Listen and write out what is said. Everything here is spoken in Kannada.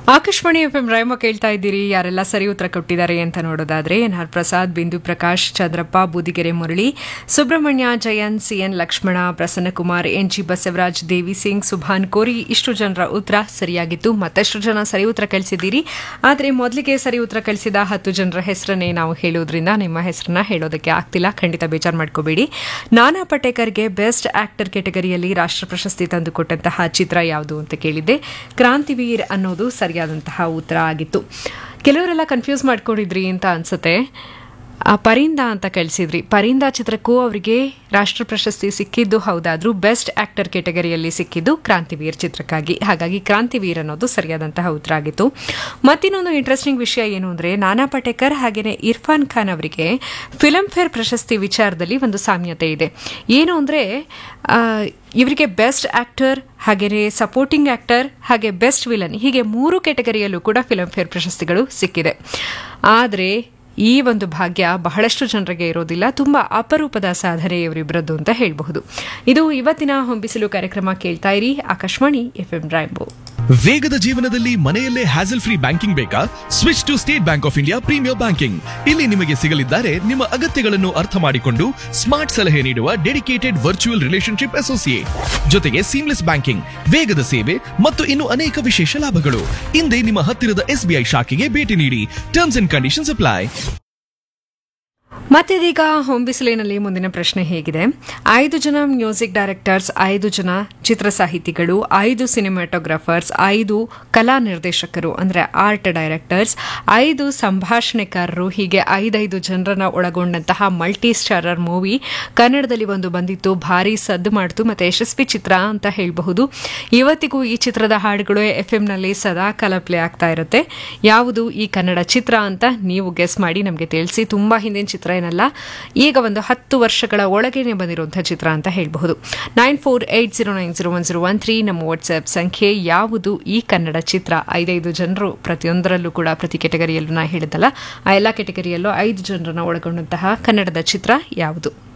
ಆಕಾಶವಾಣಿ ಎಫ್ ಎಂ ರೈಮ ಕೇಳ್ತಾ ಇದ್ದೀರಿ ಯಾರೆಲ್ಲ ಸರಿ ಉತ್ತರ ಕೊಟ್ಟಿದ್ದಾರೆ ಅಂತ ನೋಡೋದಾದ್ರೆ N R Prasad Bindu Prakash Chandrappa Boodigere Murali Subrahmanya Jayanth CN Lakshmana Prasannakumar N G Basavaraj Devi Singh Subhan Kori ಇಷ್ಟು ಜನರ ಉತ್ತರ ಸರಿಯಾಗಿತ್ತು ಮತ್ತಷ್ಟು ಜನ ಸರಿ ಉತ್ತರ ಕಳಿಸಿದ್ದೀರಿ ಆದರೆ ಮೊದಲಿಗೆ ಸರಿ ಉತ್ತರ ಕಳಿಸಿದ ಹತ್ತು ಜನರ ಹೆಸರನ್ನೇ ನಾವು ಹೇಳೋದ್ರಿಂದ ನಿಮ್ಮ ಹೆಸರನ್ನ ಹೇಳೋದಕ್ಕೆ ಆಗ್ತಿಲ್ಲ ಖಂಡಿತ ಬೇಜಾರು ಮಾಡ್ಕೋಬೇಡಿ ನಾನಾ ಪಟೇಕರ್ಗೆ ಬೆಸ್ಟ್ ಆಕ್ಟರ್ ಕೆಟಗರಿಯಲ್ಲಿ ರಾಷ್ಟ್ರ ಪ್ರಶಸ್ತಿ ತಂದುಕೊಟ್ಟಂತಹ ಚಿತ್ರ ಯಾವುದು ಅಂತ ಕೇಳಿದ್ದೆ ಕ್ರಾಂತಿವೀರ್ ಅನ್ನೋದು ಸರಿಯಾದಂತಹ ಉತ್ತರ ಆಗಿತ್ತು ಕೆಲವರೆಲ್ಲ ಕನ್ಫ್ಯೂಸ್ ಮಾಡ್ಕೊಂಡಿದ್ರಿ ಅಂತ ಅನ್ಸುತ್ತೆ ಆ ಪರಿಂದ ಅಂತ ಕಳಿಸಿದ್ರಿ ಪರಿಂದ ಚಿತ್ರಕ್ಕೂ ಅವರಿಗೆ ರಾಷ್ಟ್ರ ಪ್ರಶಸ್ತಿ ಸಿಕ್ಕಿದ್ದು ಹೌದಾದ್ರೂ ಬೆಸ್ಟ್ ಆಕ್ಟರ್ ಕೆಟಗರಿಯಲ್ಲಿ ಸಿಕ್ಕಿದ್ದು ಕ್ರಾಂತಿವೀರ್ ಚಿತ್ರಕ್ಕಾಗಿ ಹಾಗಾಗಿ ಕ್ರಾಂತಿವೀರ್ ಅನ್ನೋದು ಸರಿಯಾದಂತಹ ಉತ್ತರ ಆಗಿತ್ತು ಮತ್ತಿನ್ನೊಂದು ಇಂಟ್ರೆಸ್ಟಿಂಗ್ ವಿಷಯ ಏನು ಅಂದರೆ ನಾನಾ ಪಟೇಕರ್ ಹಾಗೆಯೇ ಇರ್ಫಾನ್ ಖಾನ್ ಅವರಿಗೆ ಫಿಲ್ಮ್ ಫೇರ್ ಪ್ರಶಸ್ತಿ ವಿಚಾರದಲ್ಲಿ ಒಂದು ಸಾಮ್ಯತೆ ಇದೆ ಏನು ಅಂದರೆ ಇವರಿಗೆ ಬೆಸ್ಟ್ ಆಕ್ಟರ್ ಹಾಗೆಯೇ ಸಪೋರ್ಟಿಂಗ್ ಆಕ್ಟರ್ ಹಾಗೆ ಬೆಸ್ಟ್ ವಿಲನ್ ಹೀಗೆ ಮೂರು ಕೆಟಗರಿಯಲ್ಲೂ ಕೂಡ ಫಿಲ್ಮ್ ಫೇರ್ ಪ್ರಶಸ್ತಿಗಳು ಸಿಕ್ಕಿದೆ ಆದರೆ ಈ ಒಂದು ಭಾಗ್ಯ ಬಹಳಷ್ಟು ಜನರಿಗೆ ಇರೋದಿಲ್ಲ ತುಂಬಾ ಅಪರೂಪದ ಸಾಧನೆ ಇವರಿಬ್ಬರದ್ದು ಅಂತ ಹೇಳಬಹುದು ಇದು ಇವತ್ತಿನ ಹೊಂಬಿಸಲು ಕಾರ್ಯಕ್ರಮ ಕೇಳ್ತಾ ಇರಿ ಆಕಾಶವಾಣಿ ಎಫ್ ಎಂ ರಾಯಂಬೋ ವೇಗದ ಜೀವನದಲ್ಲಿ ಮನೆಯಲ್ಲೇ ಹ್ಯಾಸಲ್ ಫ್ರೀ ಬ್ಯಾಂಕಿಂಗ್ ಬೇಕಾ switch to State Bank of India premier banking ಇಲ್ಲಿ ನಿಮಗೆ ಸಿಗಲಿದ್ದಾರೆ ನಿಮ್ಮ ಅಗತ್ಯಗಳನ್ನು ಅರ್ಥ ಮಾಡಿಕೊಂಡು ಸ್ಮಾರ್ಟ್ ಸಲಹೆ ನೀಡುವ ಡೆಡಿಕೇಟೆಡ್ ವರ್ಚುವಲ್ ರಿಲೇಶನ್ಶಿಪ್ ಅಸೋಸಿಯೇಟ್ ಜೊತೆಗೆ ಸೀಮ್ಲೆಸ್ ಬ್ಯಾಂಕಿಂಗ್ ವೇಗದ ಸೇವೆ ಮತ್ತು ಇನ್ನು ಅನೇಕ ವಿಶೇಷ ಲಾಭಗಳು ಹಿಂದೆ ನಿಮ್ಮ ಹತ್ತಿರದ ಎಸ್ಬಿಐ ಶಾಖೆಗೆ ಭೇಟಿ ನೀಡಿ ಟರ್ಮ್ಸ್ ಅಂಡ್ ಕಂಡೀಷನ್ಸ್ ಅಪ್ಲೈ ಮತ್ತಿದೀಗ ಹೊಂಬಿಸಿಲಿನಲ್ಲಿ ಮುಂದಿನ ಪ್ರಶ್ನೆ ಹೇಗಿದೆ ಐದು ಜನ ಮ್ಯೂಸಿಕ್ ಡೈರೆಕ್ಟರ್ಸ್ ಐದು ಜನ ಚಿತ್ರ ಸಾಹಿತಿಗಳು ಐದು ಸಿನಿಮಾಟೋಗ್ರಾಫರ್ಸ್ ಐದು ಕಲಾ ನಿರ್ದೇಶಕರು ಅಂದರೆ ಆರ್ಟ್ ಡೈರೆಕ್ಟರ್ಸ್ ಐದು ಸಂಭಾಷಣೆಕಾರರು ಹೀಗೆ ಐದೈದು ಜನರನ್ನ ಒಳಗೊಂಡಂತಹ ಮಲ್ಟಿ ಸ್ಟಾರರ್ ಮೂವಿ ಕನ್ನಡದಲ್ಲಿ ಒಂದು ಬಂದಿತ್ತು ಭಾರಿ ಸದ್ದು ಮಾಡ್ತು ಮತ್ತೆ ಯಶಸ್ವಿ ಚಿತ್ರ ಅಂತ ಹೇಳಬಹುದು ಇವತ್ತಿಗೂ ಈ ಚಿತ್ರದ ಹಾಡುಗಳು ಎಫ್ ಎಂನಲ್ಲಿ ಸದಾ ಕಾಲ ಪ್ಲೇ ಆಗ್ತಾ ಇರುತ್ತೆ ಯಾವುದು ಈ ಕನ್ನಡ ಚಿತ್ರ ಅಂತ ನೀವು ಗೆಸ್ ಮಾಡಿ ನಮಗೆ ತಿಳಿಸಿ ತುಂಬಾ ಹಿಂದಿನ ಚಿತ್ರ ಏನಲ್ಲ ಈಗ ಒಂದು ಹತ್ತು ವರ್ಷಗಳ ಒಳಗೇನೆ ಬಂದಿರುವಂತಹ ಚಿತ್ರ ಅಂತ ಹೇಳಬಹುದು nine four eight zero nine zero one zero one three ನಮ್ಮ ವಾಟ್ಸ್ಆಪ್ ಸಂಖ್ಯೆ ಯಾವುದು ಈ ಕನ್ನಡ ಚಿತ್ರ ಐದೈದು ಜನರು ಪ್ರತಿಯೊಂದರಲ್ಲೂ ಕೂಡ ಪ್ರತಿ ಕೆಟಗರಿಯಲ್ಲೂ ನಾ ಹೇಳಿದಲ್ಲ ಆ ಎಲ್ಲ ಕೆಟಗರಿಯಲ್ಲೂ ಐದು ಜನರನ್ನ ಒಳಗೊಂಡಂತಹ ಕನ್ನಡದ ಚಿತ್ರ ಯಾವುದು